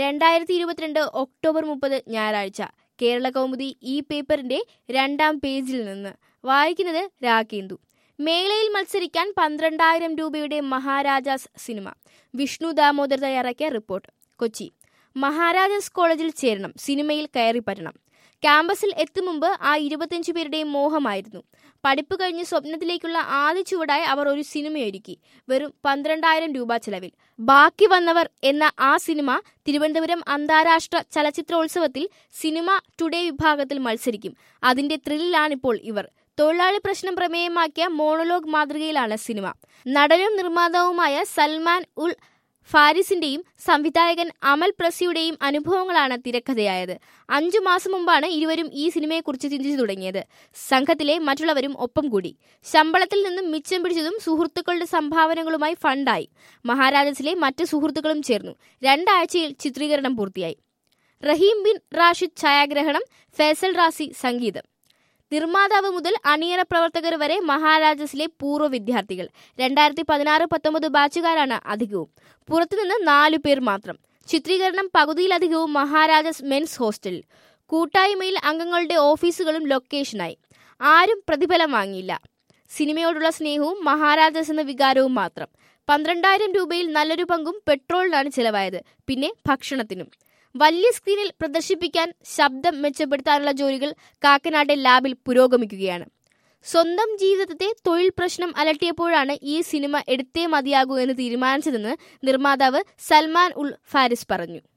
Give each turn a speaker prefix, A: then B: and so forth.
A: രണ്ടായിരത്തി ഇരുപത്തിരണ്ട് ഒക്ടോബർ മുപ്പത് ഞായറാഴ്ച കേരള കൗമുദി ഈ പേപ്പറിന്റെ രണ്ടാം പേജിൽ നിന്ന് വായിക്കുന്നത് രാഗേന്ദു മേളയിൽ മത്സരിക്കാൻ പന്ത്രണ്ടായിരം രൂപയുടെ മഹാരാജാസ് സിനിമ വിഷ്ണു ദാമോദർ തയ്യാറാക്കിയ റിപ്പോർട്ട് കൊച്ചി മഹാരാജാസ് കോളേജിൽ ചേരണം സിനിമയിൽ കയറി പറ്റണം ക്യാമ്പസിൽ എത്തും മുമ്പ് ആ ഇരുപത്തിയഞ്ചു പേരുടെയും മോഹമായിരുന്നു പഠിപ്പ് കഴിഞ്ഞ് സ്വപ്നത്തിലേക്കുള്ള ആദ്യ ചുവടായി അവർ ഒരു സിനിമയൊരുക്കി വെറും പന്ത്രണ്ടായിരം രൂപ ചെലവിൽ ബാക്കി വന്നവർ എന്ന ആ സിനിമ തിരുവനന്തപുരം അന്താരാഷ്ട്ര ചലച്ചിത്രോത്സവത്തിൽ സിനിമ ടുഡേ വിഭാഗത്തിൽ മത്സരിക്കും അതിന്റെ ത്രില്ലിലാണിപ്പോൾ ഇവർ തൊഴിലാളി പ്രശ്നം പ്രമേയമാക്കിയ മോണോലോഗ് മാതൃകയിലാണ് സിനിമ നടനും നിർമ്മാതാവുമായ സൽമാൻ ഉൽ ഫാരിസിന്റെയും സംവിധായകൻ അമൽ പ്രസിയുടെയും അനുഭവങ്ങളാണ് തിരക്കഥയായത് അഞ്ചു മാസം മുമ്പാണ് ഇരുവരും ഈ സിനിമയെക്കുറിച്ച് ചിന്തിച്ചു തുടങ്ങിയത് സംഘത്തിലെ മറ്റുള്ളവരും ഒപ്പം കൂടി ശമ്പളത്തിൽ നിന്നും മിച്ചം പിടിച്ചതും സുഹൃത്തുക്കളുടെ സംഭാവനകളുമായി ഫണ്ടായി മഹാരാജസിലെ മറ്റ് സുഹൃത്തുക്കളും ചേർന്നു രണ്ടാഴ്ചയിൽ ചിത്രീകരണം പൂർത്തിയായി റഹീം ബിൻ റാഷിദ് ഛായാഗ്രഹണം ഫേസൽ റാസി സംഗീതം നിർമ്മാതാവ് മുതൽ അണിയറ പ്രവർത്തകർ വരെ മഹാരാജസിലെ പൂർവ്വ വിദ്യാർത്ഥികൾ രണ്ടായിരത്തി പതിനാറ് പത്തൊമ്പത് ബാച്ചുകാരാണ് അധികവും പുറത്തുനിന്ന് നാലു പേർ മാത്രം ചിത്രീകരണം പകുതിയിലധികവും മഹാരാജാസ് മെൻസ് ഹോസ്റ്റലിൽ കൂട്ടായ്മയിൽ അംഗങ്ങളുടെ ഓഫീസുകളും ലൊക്കേഷനായി ആരും പ്രതിഫലം വാങ്ങിയില്ല സിനിമയോടുള്ള സ്നേഹവും മഹാരാജാസ് എന്ന വികാരവും മാത്രം പന്ത്രണ്ടായിരം രൂപയിൽ നല്ലൊരു പങ്കും പെട്രോളിനാണ് ചിലവായത് പിന്നെ ഭക്ഷണത്തിനും വലിയ സ്ക്രീനിൽ പ്രദർശിപ്പിക്കാൻ ശബ്ദം മെച്ചപ്പെടുത്താനുള്ള ജോലികൾ കാക്കനാട്ടെ ലാബിൽ പുരോഗമിക്കുകയാണ് സ്വന്തം ജീവിതത്തെ തൊഴിൽ പ്രശ്നം അലട്ടിയപ്പോഴാണ് ഈ സിനിമ എടുത്തേ മതിയാകൂ എന്ന് തീരുമാനിച്ചതെന്ന് നിർമ്മാതാവ് സൽമാൻ ഉൽ ഫാരിസ് പറഞ്ഞു